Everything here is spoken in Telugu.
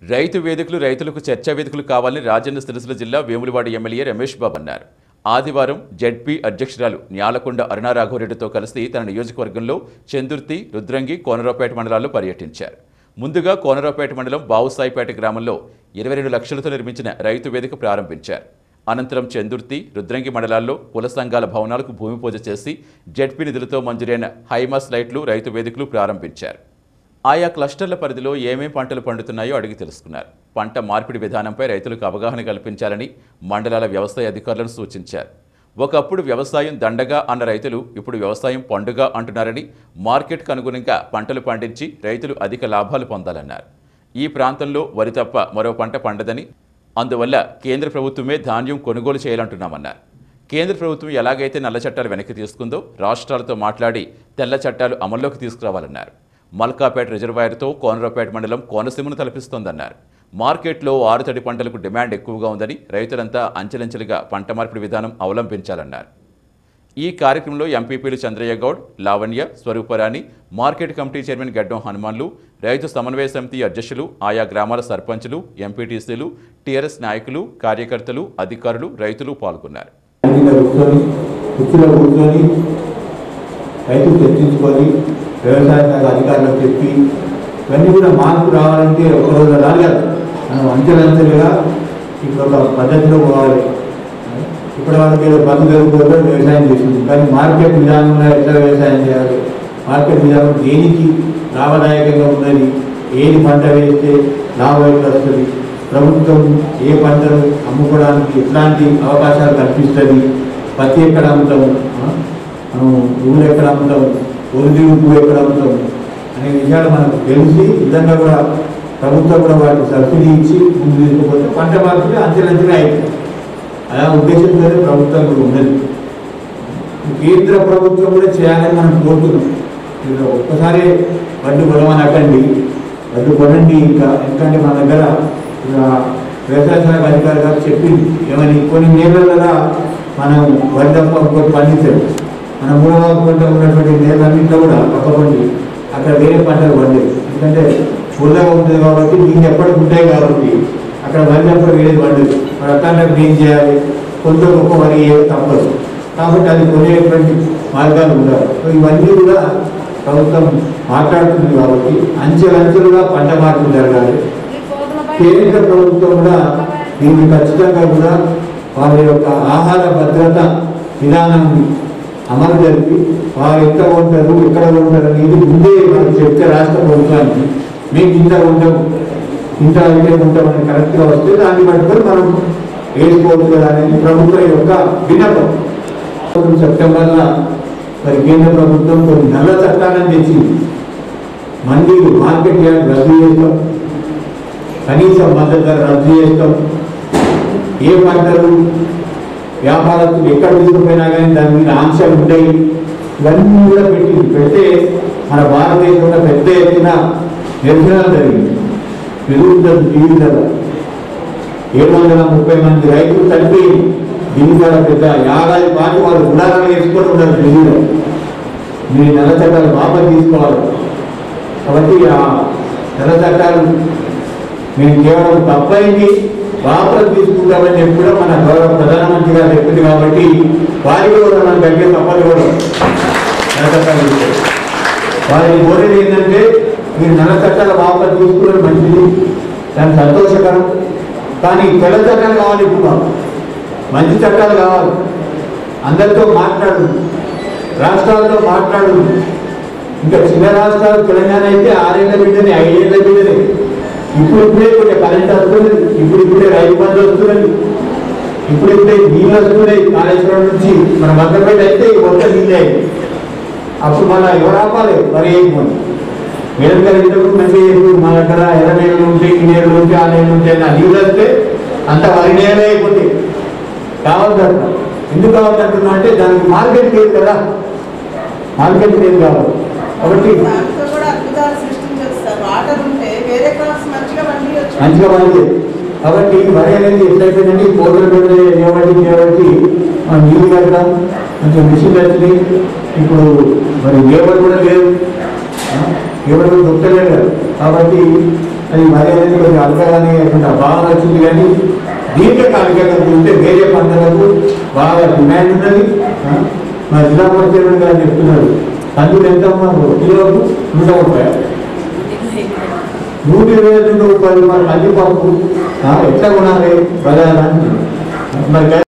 రైతు వేదికలు రైతులకు చర్చా వేదికలు కావాలని రాజన్న సిరిసిల్ల జిల్లా వేములవాడ ఎమ్మెల్యే రమేష్ బాబు అన్నారు ఆదివారం జెడ్పీ అధ్యక్షురాలు న్యాలకొండ అరుణా రాఘవరెడ్డితో కలిసి తన నియోజకవర్గంలో చందుర్తి రుద్రంగి కోనరావుపేట మండలాల్లో పర్యటించారు ముందుగా కోనరావుపేట మండలం బావుసాయిపేట గ్రామంలో ఇరవై రెండు లక్షలతో నిర్మించిన రైతు వేదిక ప్రారంభించారు అనంతరం చందుర్తి రుద్రంగి మండలాల్లో కుల సంఘాల భవనాలకు భూమి పూజ చేసి జెడ్పీ నిధులతో మంజూరైన హైమాస్ లైట్లు రైతు వేదికలు ప్రారంభించారు ఆయా క్లస్టర్ల పరిధిలో ఏమేం పంటలు పండుతున్నాయో అడిగి తెలుసుకున్నారు పంట మార్పిడి విధానంపై రైతులకు అవగాహన కల్పించాలని మండలాల వ్యవసాయ అధికారులను సూచించారు ఒకప్పుడు వ్యవసాయం దండగా అన్న రైతులు ఇప్పుడు వ్యవసాయం పండుగ అంటున్నారని మార్కెట్కు అనుగుణంగా పంటలు పండించి రైతులు అధిక లాభాలు పొందాలన్నారు ఈ ప్రాంతంలో వరి తప్ప మరో పంట పండదని అందువల్ల కేంద్ర ప్రభుత్వమే ధాన్యం కొనుగోలు చేయాలంటున్నామన్నారు కేంద్ర ప్రభుత్వం ఎలాగైతే నల్ల చట్టాలు వెనక్కి తీసుకుందో రాష్ట్రాలతో మాట్లాడి తెల్ల చట్టాలు అమల్లోకి తీసుకురావాలన్నారు మల్కాపేట రిజర్వాయర్తో కోనరావుపేట మండలం కోనసీమను తలపిస్తోందన్నారు మార్కెట్లో ఆరుతడి పంటలకు డిమాండ్ ఎక్కువగా ఉందని రైతులంతా అంచెలంచెలుగా పంట మార్పిడి విధానం అవలంబించాలన్నారు ఈ కార్యక్రమంలో ఎంపీపీలు Chandraiah Goud Lavanya Swaruparani market committee chairman Gaddam Hanumanlu రైతు సమన్వయ సమితి అధ్యక్షులు ఆయా గ్రామాల సర్పంచులు ఎంపీటీసీలు టీఆర్ఎస్ నాయకులు కార్యకర్తలు అధికారులు రైతులు పాల్గొన్నారు కింద కూర్చొని కుర్చీలో కూర్చొని రైతు చర్చించుకొని వ్యవసాయ శాఖ అధికారులకు చెప్పి ఇవన్నీ కూడా మార్పు రావాలంటే ఒక రోజు రాలేదు మనం అంచెలంచెలుగా ఇప్పుడు ఒక పద్ధతిలో పోవాలి ఇప్పుడు వాళ్ళకి ఏదో బతుకు జరుగుతుందో వ్యవసాయం చేస్తుంది కానీ మార్కెట్ విధానంలో ఎట్లా వ్యవసాయం చేయాలి మార్కెట్ విధానం దేనికి లాభదాయకంగా ఉన్నది ఏది పంట వేస్తే లాభం ఎట్లా వస్తుంది ప్రభుత్వం ఏ పంటలు అమ్ముకోవడానికి ఎట్లాంటి అవకాశాలు కల్పిస్తుంది పత్తి ఎక్కడ అమ్ముతాము ఆ? మనం పువ్వులు ఎక్కడ అమ్ముతాము ఒరిజిన్ పువ్వు ఎక్కడ అమ్ముతాము అనే విషయాలు మనకు తెలిసి విధంగా కూడా ప్రభుత్వం కూడా వాటికి సబ్సిడీ ఇచ్చి ముందు తీసుకుపోతే పంట మార్పిడి అంచెలంచెగా అయిపోతుంది అలా ఉద్దేశంతోనే ప్రభుత్వం కూడా ఉన్నది కేంద్ర ప్రభుత్వం కూడా చేయాలని మనం కోరుతున్నాం మీరు ఒక్కసారి వడ్డు కొనమని అక్కండి వడ్డు కొనండి ఇంకా ఎందుకంటే మన దగ్గర ఇక వ్యవసాయ శాఖ అధికారి గారు చెప్పింది ఏమని కొన్ని నేలలుగా మనం వరి తప్ప ఇంకోటి పండించారు మన మూడవ పంట ఉన్నటువంటి నేలన్నింటిలో కూడా పక్క పండి అక్కడ వేరే పంటలు పండేది ఎందుకంటే ఫుల్గా ఉంటుంది కాబట్టి నీళ్ళు ఎప్పటికి ఉంటాయి కాబట్టి అక్కడ వరి తప్ప వేరేది పండదు మరి అట్లాంటి ఏం చేయాలి కొంత గొప్ప వరి ఏ- తప్పదు కాబట్టి అది కొనేటువంటి మార్గాలు ఉండాలి సో ఇవన్నీ కూడా ప్రభుత్వం మాట్లాడుతుంది కాబట్టి అంచెలంచెలుగా పంట మార్పు జరగాలి కేంద్ర ప్రభుత్వం కూడా దీన్ని ఖచ్చితంగా కూడా వారి యొక్క ఆహార భద్రత విధానం అమలు జరిపి వారు ఎక్కడ ఉంటారు ఎక్కడ ఉంటారు అనేది ముందే మనకు చెప్తే రాష్ట్ర ప్రభుత్వానికి మేము ఇంత ఉంటాం ఇంత అయితే ఉంటామని కరెక్ట్గా వస్తే దాన్ని పట్టుకొని మనం వేసుకోవచ్చు కదా అనేది ప్రభుత్వం యొక్క విన్నపం సెప్టెంబర్లో మరి కేంద్ర ప్రభుత్వం కొన్ని నల్ల చట్టాలను తెచ్చింది మండీ మార్కెట్ యార్డ్ రద్దు చేస్తాం కనీస మద్దతు ధర రద్దు చేస్తాం ఏ పంటలు వ్యాపారస్తులు ఎక్కడ తీసుకుపోయినా కానీ దాని మీద ఆంక్షలు ఉంటాయి ఇవన్నీ కూడా పెట్టింది పెడితే మన భారతదేశంలో పెద్ద ఎత్తున నిరసనలు జరిగింది పెరుగుతుంది టీవీ ధర ఏడు వందల ముప్పై మంది రైతులు కలిపి దీని ద్వారా పెద్ద యాగాది పాటు వాళ్ళు గుడారాలు వేసుకొని ఉన్నారు ఢిల్లీలో మీరు నెల చట్టాలు వాపసు తీసుకోవాలి కాబట్టి ఆ నెల చట్టాలు మేము కేవలం తప్పైంది వాపసు తీసుకుంటామని చెప్పి కూడా మన గౌరవ ప్రధానమంత్రి గారు చెప్పింది కాబట్టి వారికి కూడా మనం తగ్గే తప్పదు కూడా నెల చట్టాలు తీసుకోవాలి. వారిని కోరేది ఏంటంటే మీరు నెల చట్టాలు వాపసు తీసుకున్నది మంచిది దాని సంతోషకరం కానీ తెల్ల చట్టాలు కావాలి ఇప్పుడు మాకు. మంచి చట్టాలు కావాలి అందరితో మాట్లాడు రాష్ట్రాలతో మాట్లాడు ఇంకా చిన్న రాష్ట్రాలు తెలంగాణ అయితే ఆరేళ్ల బిడ్డని ఐదేళ్ల బిడ్డని ఇప్పుడు ఇప్పుడే కొంచెం కరెంట్ వస్తున్నది ఇప్పుడు ఇప్పుడే రైతు బంధు వస్తున్నది ఇప్పుడు ఇప్పుడే నీళ్ళు వస్తున్నాయి కాళేశ్వరం నుంచి మన మధ్యపేట అయితే ఈ మొత్తం నీళ్ళే అయింది అప్పుడు మన ఎవరు ఆపాలి మరి అయిపోయింది మేడం గారు ఇంతకు మంచి మన దగ్గర ఎర్ర నీళ్ళు ఉంటే ఈ నీళ్ళు ఉంటే ఆ నీళ్ళు ఉంటే ఆ నీళ్ళు వస్తే అంత వరి నేలే అయిపోతుంది కావద్దంట ఎందుకు కావద్దంటున్నా అంటే దానికి మార్కెట్ లేదు కదా మార్కెట్ లేదు కావాలి కాబట్టి దాంట్లో కూడా అద్భుతాలు సృష్టించవచ్చు సార్ వాటర్ ఉంటే వేరే క్రాప్స్ మంచిగా పండియచ్చు మంచిగా పనిది కాబట్టి వరి అనేది ఎట్లయిపోయిందంటే పోటలు పెడితే నిలబడి నిలబడి మనం నీళ్ళు కట్టడం కొంచెం మిషన్ వచ్చింది ఇప్పుడు మరి లేబర్ కూడా లేదు ఆ, ఎవరు దొరకలేదు కదా. కాబట్టి అది మరి అనేది కొంచెం అల్పగానే కొంచెం భావన వచ్చింది కానీ దీర్ఘకాలికంగా చూస్తే వేరే పంటలకు బాగా డిమాండ్ ఉన్నది ఆ, మా జిల్లా పరిచయం గారు చెప్తున్నారు కందులు ఎంత అమ్మా కిలోకు నూట ముప్పై నూట ఇరవై రెండు రూపాయలు మన కందిపప్పు ఆ, ఎట్లా కొనాలి బజార్ అని మరి